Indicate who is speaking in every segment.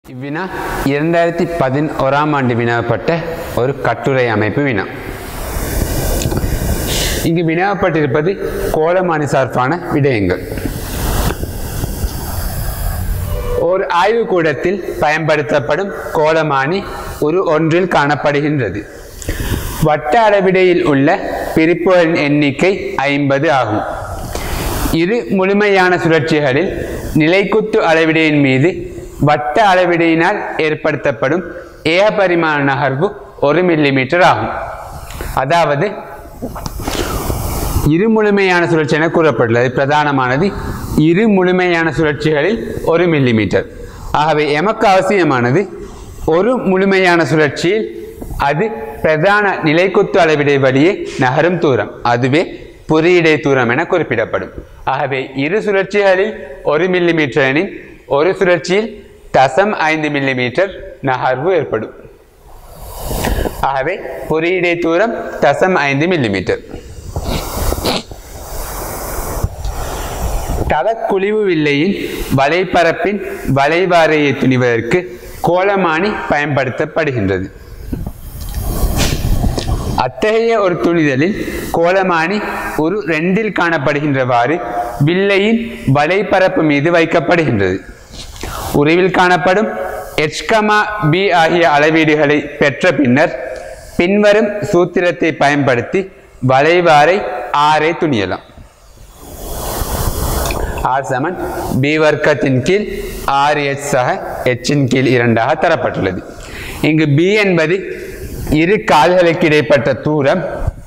Speaker 1: இவ்வினா இரண்டாயிரத்தி பதினோராம் ஆண்டு வினாவப்பட்ட ஒரு கட்டுரை அமைப்பு வினா இங்கு வினாவப்பட்டிருப்பது கோலமானி சார்பான விடயங்கள் ஒரு ஆய்வுக்கூடத்தில் பயன்படுத்தப்படும் கோலமானி ஒரு ஒன்றில் காணப்படுகின்றது வட்ட அளவிடையில் உள்ள பிரிப்புகளின் எண்ணிக்கை ஐம்பது ஆகும் இரு முழுமையான சுழற்சிகளில் நிலைக்குத்து அளவிடையின் மீது வட்ட அளவிடையினால் ஏற்படுத்தப்படும் ஏகபரிமாண நகர்வு ஒரு மில்லிமீட்டர் ஆகும் அதாவது இரு முழுமையான சுழற்சி என கூறப்பட்டுள்ளது பிரதானமானது இரு முழுமையான சுழற்சிகளில் ஒரு மில்லிமீட்டர் ஆகவே எமக்கு அவசியமானது ஒரு முழுமையான சுழற்சியில் அது பிரதான நிலைக்குத்து அளவிடை வழியே நகரும் தூரம் அதுவே புறியீடை தூரம் என குறிப்பிடப்படும் ஆகவே இரு சுழற்சிகளில் ஒரு மில்லிமீட்டர் எனின் ஒரு சுழற்சியில் தசம் ஐந்து மில்லிமீட்டர் நகர்வு ஏற்படும் ஆகவே பொறியீடை தூரம் தசம் ஐந்து மில்லிமீட்டர் தவக்குழிவு வில்லையின் வலைப்பரப்பின் வலைவாரையை துணிவதற்கு கோலமானி பயன்படுத்தப்படுகின்றது அத்தகைய ஒரு துணிதலில் கோலமானி ஒரு ரெண்டில் காணப்படுகின்றவாறு வில்லையின் வலைப்பரப்பு மீது வைக்கப்படுகின்றது உருவில் காணப்படும் எச்கமா பி ஆகிய அளவீடுகளை பெற்ற பின்னர் பின்வரும் சூத்திரத்தை பயன்படுத்தி வளைவாரை ஆரை துணியலாம் ஆர் சமன் பி வர்க்கத்தின் கீழ் ஆர் எச் சக எச்சின் கீழ் இரண்டாக தரப்பட்டுள்ளது இங்கு பி என்பது இரு கால்களுக்கு இடைப்பட்ட தூரம்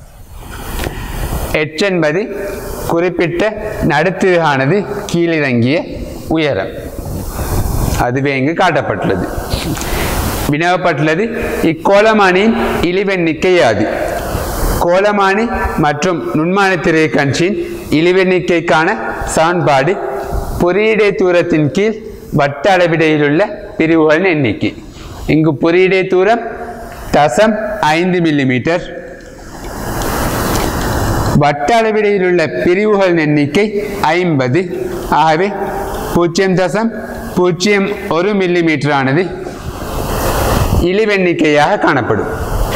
Speaker 1: எச் என்பது குறிப்பிட்ட நடுத்திருகானது கீழிறங்கிய உயரம் அதுவே இங்கு காட்டப்பட்டுள்ளது வினவப்பட்டுள்ளது இக்கோலமானியின் இழிவெண்ணிக்கை யாது கோலமானி மற்றும் நுண்மான திரை கட்சியின் இழிவெண்ணிக்கைக்கான சமன்பாடு பொறியீடை தூரத்தின் கீழ் வட்ட அளவிடையிலுள்ள பிரிவுகளின் எண்ணிக்கை இங்கு பொறியீடை தூரம் தசம் ஐந்து மில்லிமீட்டர் வட்ட அளவிடையிலுள்ள பிரிவுகளின் எண்ணிக்கை ஐம்பது ஆகவே பூஜ்ஜியம் தசம் பூஜ்ஜியம் ஒரு மில்லிமீட்டர் ஆனது இழிவெண்ணிக்கையாக காணப்படும்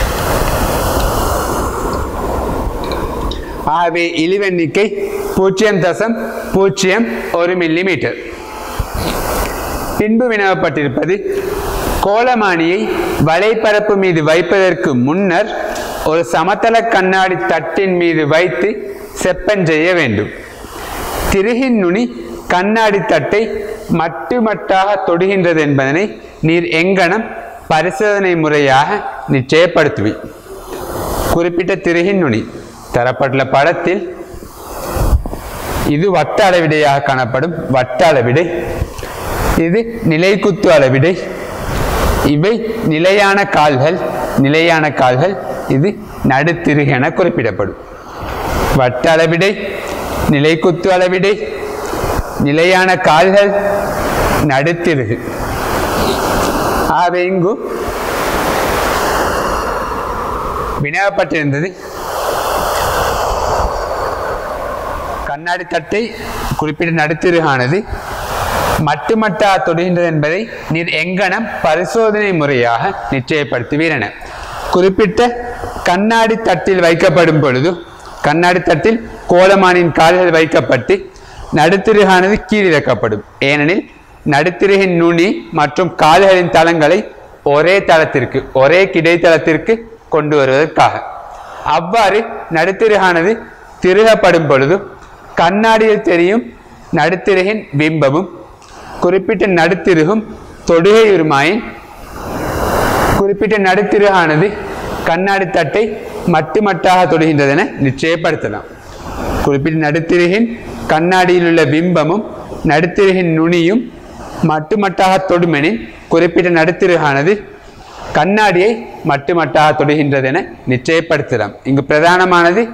Speaker 1: ஆகவே இழிவெண்ணிக்கை பூஜ்ஜியம் தசம் பூஜ்ஜியம் ஒரு மில்லிமீட்டர் பின்பு வினவப்பட்டிருப்பது கோலமானியை வலைப்பரப்பு மீது வைப்பதற்கு முன்னர் ஒரு சமதள கண்ணாடி தட்டின் மீது வைத்து செப்பன் செய்ய வேண்டும் திருகின் நுனி கண்ணாடி தட்டை மட்டு மட்டாக தொடுகின்றது என்பதனை நீர் எங்கனம் பரிசோதனை முறையாக நிச்சயப்படுத்துவி குறிப்பிட்ட திருகின் நுனி தரப்பட்டுள்ள படத்தில் இது வட்ட அளவிடையாக காணப்படும் வட்ட அளவிடை இது நிலைக்குத்து அளவிடை இவை நிலையான கால்கள் நிலையான கால்கள் இது நடுத்திருகு என குறிப்பிடப்படும் வட்ட அளவிடை நிலைக்குத்து அளவிடை நிலையான கால்கள் நடுத்திருகு ஆகவே இங்கு வினவப்பட்டிருந்தது கண்ணாடி தட்டை குறிப்பிட்ட நடுத்திருகானது மட்டுமட்டா தொடுகின்றது என்பதை நீர் எங்கனம் பரிசோதனை முறையாக நிச்சயப்படுத்துவீரென குறிப்பிட்ட கண்ணாடி தட்டில் வைக்கப்படும் பொழுது கண்ணாடி தட்டில் கோலமானின் கால்கள் வைக்கப்பட்டு நடுத்திருகானது கீழிறக்கப்படும் ஏனெனில் நடுத்திருகின் நுனி மற்றும் கால்களின் தளங்களை ஒரே தளத்திற்கு ஒரே கிடைத்தளத்திற்கு கொண்டு வருவதற்காக அவ்வாறு நடுத்திருகானது திருகப்படும் பொழுது கண்ணாடியில் தெரியும் நடுத்திருகின் பிம்பமும் குறிப்பிட்ட நடுத்திருகும் தொடுகையுருமாயின் குறிப்பிட்ட நடுத்திருகானது கண்ணாடி தட்டை மட்டுமட்டாக தொடுகின்றது என நிச்சயப்படுத்தலாம் குறிப்பிட்ட நடுத்திருகின் கண்ணாடியில் உள்ள பிம்பமும் நடுத்திருகின் நுனியும் மட்டுமட்டாக தொடுமெனின் குறிப்பிட்ட நடுத்திருகானது கண்ணாடியை மட்டுமட்டாக தொடுகின்றது என நிச்சயப்படுத்தலாம் இங்கு பிரதானமானது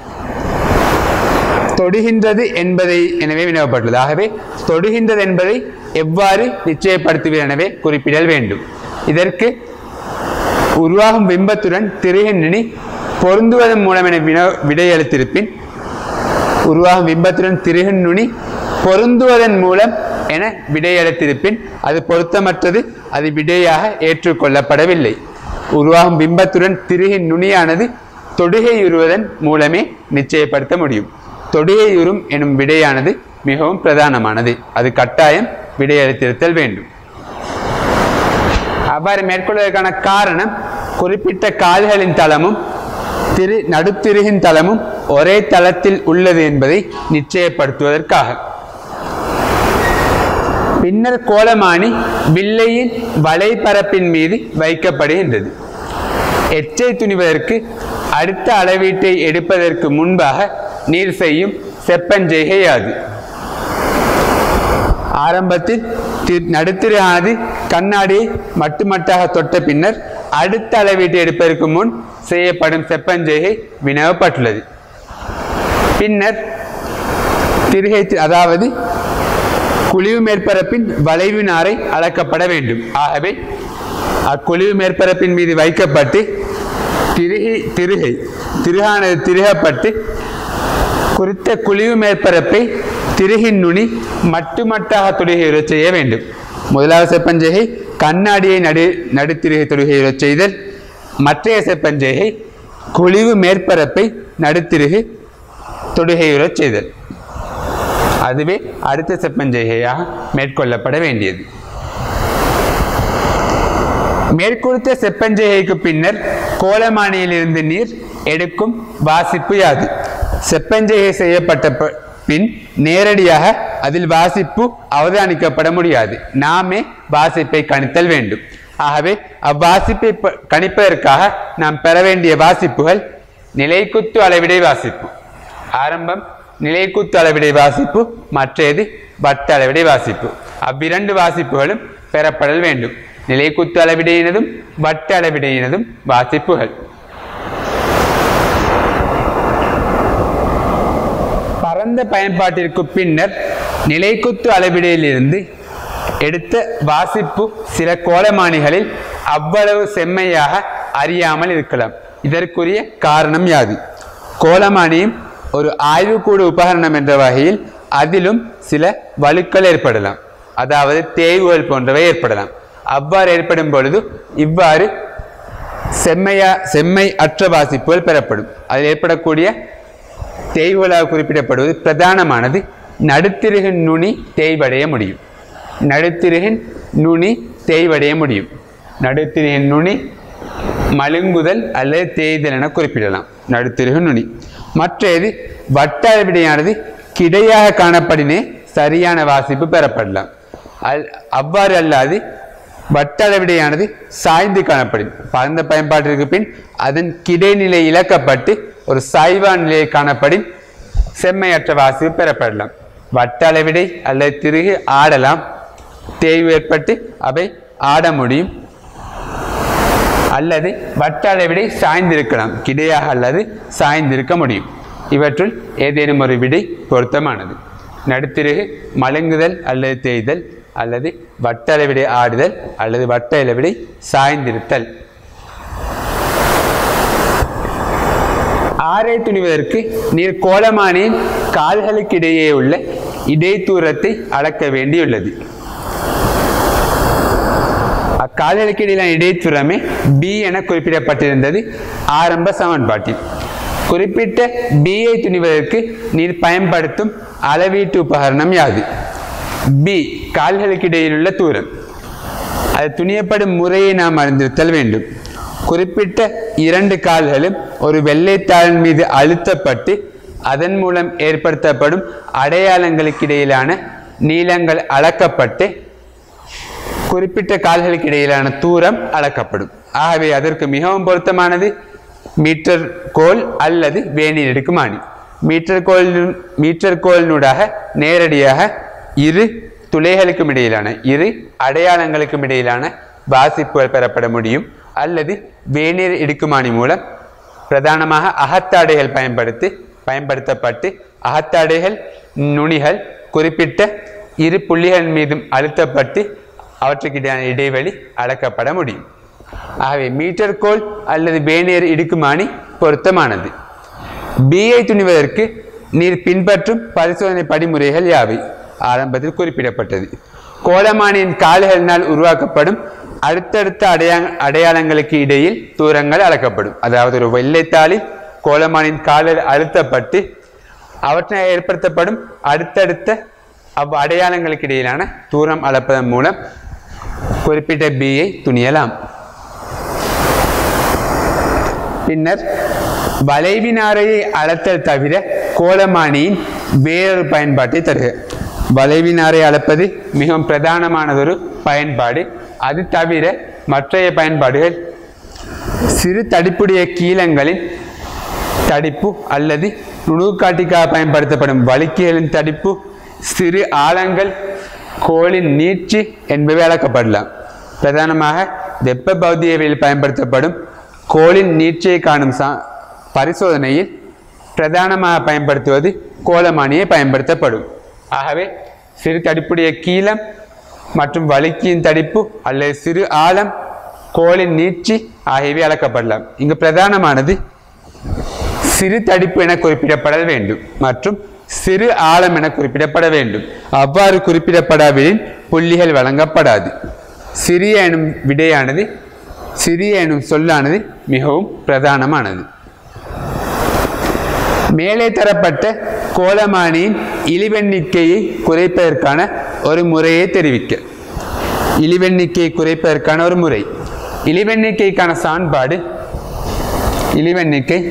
Speaker 1: தொடுகின்றது என்பதை எனவே வினவப்பட்டுள்ளது ஆகவே தொடுகின்றது என்பதை எவ்வாறு நிச்சயப்படுத்துவீர் எனவே குறிப்பிடல் வேண்டும் இதற்கு உருவாகும் பிம்பத்துடன் திருகின்றனி பொருந்துவதன் மூலம் என வின விடையளித்திருப்பின் உருவாகும் பிம்பத்துடன் திருகின் நுனி பொருந்துவதன் மூலம் என விடையளித்திருப்பின் அது பொருத்தமற்றது அது விடையாக ஏற்றுக்கொள்ளப்படவில்லை உருவாகும் பிம்பத்துடன் திருகின் நுனியானது தொடுகையுறுவதன் மூலமே நிச்சயப்படுத்த முடியும் தொடுகையுறும் எனும் விடையானது மிகவும் பிரதானமானது அது கட்டாயம் விடையளித்திருத்தல் வேண்டும் அவ்வாறு மேற்கொள்வதற்கான காரணம் குறிப்பிட்ட கால்களின் தளமும் திரு நடுத்திருகின் தளமும் ஒரே தளத்தில் உள்ளது என்பதை நிச்சயப்படுத்துவதற்காக பின்னர் கோலமானி வில்லையின் வலைப்பரப்பின் மீது வைக்கப்படுகின்றது எச்சை துணிவதற்கு அடுத்த அளவீட்டை எடுப்பதற்கு முன்பாக நீர் செய்யும் செப்பஞ்செய்கையாது ஆரம்பத்தில் தி- நடுத்திரையானது கண்ணாடியை மட்டுமட்டாக தொட்ட பின்னர் அடுத்த அளவீட்டை எடுப்பதற்கு முன் செய்யப்படும் செப்பஞ்செய்கை வினவப்பட்டுள்ளது பின்னர் திருகை தி- அதாவது குழிவு மேற்பரப்பின் வளைவு நாரை அளக்கப்பட வேண்டும் ஆகவே அக்குழிவு மேற்பரப்பின் மீது வைக்கப்பட்டு திருகை திருகை திருகானது திருகப்பட்டு குறித்த குழிவு மேற்பரப்பை திருகின் நுனி மட்டுமட்டாக தொடுகையுறச் செய்ய வேண்டும் முதலாவது செப்பஞ்செய்கை கண்ணாடியை நடு நடுத்திருகை தொடுகையுறச் செய்தல் மற்றைய செப்பஞ்செய்கை குழிவு மேற்பரப்பை நடுத்திருகை தொடுகையுறச் செய்தல் அதுவே அடுத்த செப்பஞ்செய்கையாக மேற்கொள்ளப்பட வேண்டியது மேற்குறித்த செப்பஞ்செய்கைக்கு பின்னர் கோலமானியிலிருந்து நீர் எடுக்கும் வாசிப்பு யாது செப்பஞ்செய்கை செய்யப்பட்ட ப- பின் நேரடியாக அதில் வாசிப்பு அவதானிக்கப்பட முடியாது நாமே வாசிப்பை கணித்தல் வேண்டும் ஆகவே அவ்வாசிப்பை ப- கணிப்பதற்காக நாம் பெற வேண்டிய வாசிப்புகள் நிலைக்குத்து அளவிடை வாசிப்பு ஆரம்பம் நிலைக்குத்து அளவிடை வாசிப்பு மற்றது வட்ட அளவிடை வாசிப்பு அவ்விரண்டு வாசிப்புகளும் பெறப்படல் வேண்டும் நிலைக்குத்து அளவிடையினதும் வட்ட அளவிடையினதும் வாசிப்புகள் பரந்த பயன்பாட்டிற்கு பின்னர் நிலைக்குத்து அளவிடையிலிருந்து எடுத்த வாசிப்பு சில கோலமானிகளில் அவ்வளவு செம்மையாக அறியாமல் இருக்கலாம் இதற்குரிய காரணம் யாது கோலமானியும் ஒரு ஆய்வுக்கூட உபகரணம் என்ற வகையில் அதிலும் சில வழுக்கள் ஏற்படலாம் அதாவது தேய்வுகள் போன்றவை ஏற்படலாம் அவ்வாறு ஏற்படும் பொழுது இவ்வாறு செம்மையா செம்மை அற்ற வாசிப்புகள் பெறப்படும் அதில் ஏற்படக்கூடிய தேய்வுகளாக குறிப்பிடப்படுவது பிரதானமானது நடுத்திருகின் நுனி தேய்வடைய முடியும் நடுத்திருகின் நுனி தேய்வடைய முடியும் நடுத்திருகின் நுனி மழுங்குதல் அல்லது தேய்தல் என குறிப்பிடலாம் நடுத்திருகு நுனி மற்றது வட்ட அளவிடையானது கிடையாக காணப்படினே சரியான வாசிப்பு பெறப்படலாம் அல் அவ்வாறு அல்லாது வட்ட அளவிடையானது சாய்ந்து காணப்படும் பரந்த பயன்பாட்டிற்கு பின் அதன் கிடைநிலை இழக்கப்பட்டு ஒரு சாய்வா நிலையை காணப்படின் செம்மையற்ற வாசிப்பு பெறப்படலாம் வட்ட அளவிடை அல்லது திருகு ஆடலாம் தேய்வு ஏற்பட்டு அவை ஆட முடியும் அல்லது வட்ட அளவிடை சாய்ந்திருக்கலாம் கிடையாக அல்லது சாய்ந்திருக்க முடியும் இவற்றுள் ஏதேனும் ஒரு விடை பொருத்தமானது நடுத்திருகு மழுங்குதல் அல்லது தேய்தல் அல்லது வட்ட அளவிடை ஆடுதல் அல்லது வட்ட அளவிடை சாய்ந்திருத்தல் ஆரை துணிவதற்கு நீர் கோலமானியின் கால்களுக்கிடையே உள்ள இடைத்தூரத்தை அளக்க வேண்டியுள்ளது அக்கால்களுக்கு இடையிலான இடைத்தூரமே பி என குறிப்பிடப்பட்டிருந்தது ஆரம்ப சமன்பாட்டில் குறிப்பிட்ட பியை துணிவதற்கு நீர் பயன்படுத்தும் அளவீட்டு உபகரணம் யாது பி கால்களுக்கு இடையிலுள்ள தூரம் அது துணியப்படும் முறையை நாம் அறிந்திருத்தல் வேண்டும் குறிப்பிட்ட இரண்டு கால்களும் ஒரு வெள்ளைத்தாளின் மீது அழுத்தப்பட்டு அதன் மூலம் ஏற்படுத்தப்படும் அடையாளங்களுக்கு இடையிலான நீளங்கள் அளக்கப்பட்டு குறிப்பிட்ட கால்களுக்கு இடையிலான தூரம் அளக்கப்படும் ஆகவே அதற்கு மிகவும் பொருத்தமானது மீட்டர் கோல் அல்லது வேணில் எடுக்குமானி மீட்டர் கோல் மீட்டர் கோலினூடாக நேரடியாக இரு துளைகளுக்கும் இடையிலான இரு அடையாளங்களுக்கும் இடையிலான வாசிப்புகள் பெறப்பட முடியும் அல்லது வேநீர் இடுக்குமானி மூலம் பிரதானமாக அகத்தாடைகள் பயன்படுத்தி பயன்படுத்தப்பட்டு அகத்தாடைகள் நுனிகள் குறிப்பிட்ட இரு புள்ளிகள் மீதும் அழுத்தப்பட்டு அவற்றுக்கிடையான இடைவெளி அளக்கப்பட முடியும் ஆகவே மீட்டர் கோல் அல்லது வேணியர் இடுக்குமானி பொருத்தமானது பிஐ துணிவதற்கு நீர் பின்பற்றும் பரிசோதனை படிமுறைகள் யாவை ஆரம்பத்தில் குறிப்பிடப்பட்டது கோலமானியின் கால்களினால் உருவாக்கப்படும் அடுத்தடுத்த அடையா அடையாளங்களுக்கு இடையில் தூரங்கள் அளக்கப்படும் அதாவது ஒரு வெள்ளைத்தாளில் கோலமானின் காலில் அழுத்தப்பட்டு அவற்றை ஏற்படுத்தப்படும் அடுத்தடுத்த அவ் அடையாளங்களுக்கு இடையிலான தூரம் அளப்பதன் மூலம் குறிப்பிட்ட பியை துணியலாம் பின்னர் வளைவினாரையை அளத்தல் தவிர கோலமானியின் வேறொரு பயன்பாட்டை தருக வளைவினாரை அளப்பது மிகவும் பிரதானமானதொரு பயன்பாடு அது தவிர மற்றைய பயன்பாடுகள் சிறு தடிப்புடைய கீலங்களின் தடிப்பு அல்லது நுணுக்காட்டிக்காக பயன்படுத்தப்படும் வழுக்கிகளின் தடிப்பு சிறு ஆழங்கள் கோளின் நீட்சி என்பவை அளக்கப்படலாம் பிரதானமாக வெப்ப பௌத்தியவியல் பயன்படுத்தப்படும் கோளின் நீட்சியை காணும் சா பரிசோதனையில் பிரதானமாக பயன்படுத்துவது கோலமானியை பயன்படுத்தப்படும் ஆகவே சிறு தடிப்புடைய கீலம் மற்றும் வழுக்கியின் தடிப்பு அல்லது சிறு ஆழம் கோளின் நீட்சி ஆகியவை அளக்கப்படலாம் இங்கு பிரதானமானது சிறு தடிப்பு என குறிப்பிடப்பட வேண்டும் மற்றும் சிறு ஆழம் என குறிப்பிடப்பட வேண்டும் அவ்வாறு குறிப்பிடப்படாவிடின் புள்ளிகள் வழங்கப்படாது சிறிய எனும் விடையானது சிறிய எனும் சொல்லானது மிகவும் பிரதானமானது மேலே தரப்பட்ட கோலமானியின் இழிவெண்ணிக்கையை குறைப்பதற்கான ஒரு முறையை தெரிவிக்க இழிவெண்ணிக்கையை குறைப்பதற்கான ஒரு முறை இழிவெண்ணிக்கைக்கான சான்பாடு இழிவெண்ணிக்கை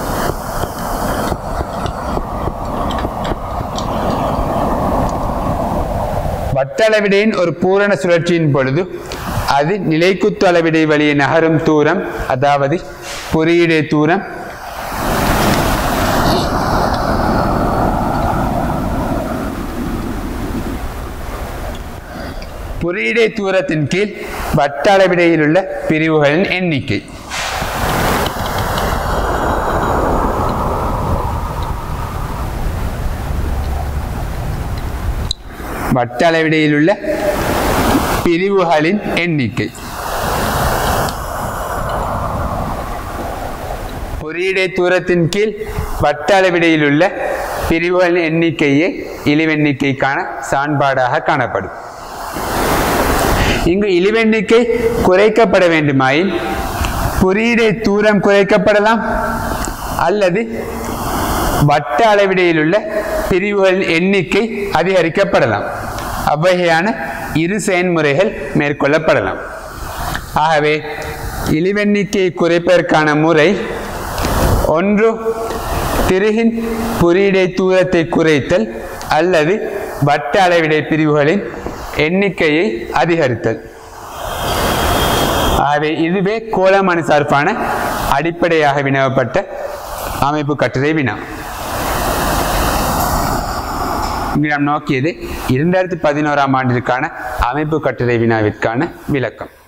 Speaker 1: வட்டளவிடையின் ஒரு பூரண சுழற்சியின் பொழுது அது நிலைக்குத்து அளவிடை வழியே நகரும் தூரம் அதாவது பொறியிடை தூரம் பொறியிடை தூரத்தின் கீழ் வட்ட அளவிடையில் உள்ள பிரிவுகளின் எண்ணிக்கை வட்ட அளவிடையில் உள்ள பிரிவுகளின் எண்ணிக்கை பொறியிடை தூரத்தின் கீழ் வட்ட அளவிடையில் உள்ள பிரிவுகளின் எண்ணிக்கையே இழிவெண்ணிக்கைக்கான சான்பாடாக காணப்படும் இங்கு இழிவெண்ணிக்கை குறைக்கப்பட வேண்டுமாயின் குறியீடை தூரம் குறைக்கப்படலாம் அல்லது வட்ட அளவிடையில் உள்ள பிரிவுகளின் எண்ணிக்கை அதிகரிக்கப்படலாம் அவ்வகையான இரு செயல்முறைகள் மேற்கொள்ளப்படலாம் ஆகவே இழிவெண்ணிக்கையை குறைப்பதற்கான முறை ஒன்று திருகின் குறியீடை தூரத்தை குறைத்தல் அல்லது வட்ட அளவிடை பிரிவுகளின் எண்ணிக்கையை அதிகரித்தல் ஆகவே இதுவே கோலமணி சார்பான அடிப்படையாக வினவப்பட்ட அமைப்பு கட்டுரை வினா இங்கு நாம் நோக்கியது இரண்டாயிரத்தி பதினோராம் ஆண்டிற்கான அமைப்பு கட்டுரை வினாவிற்கான விளக்கம்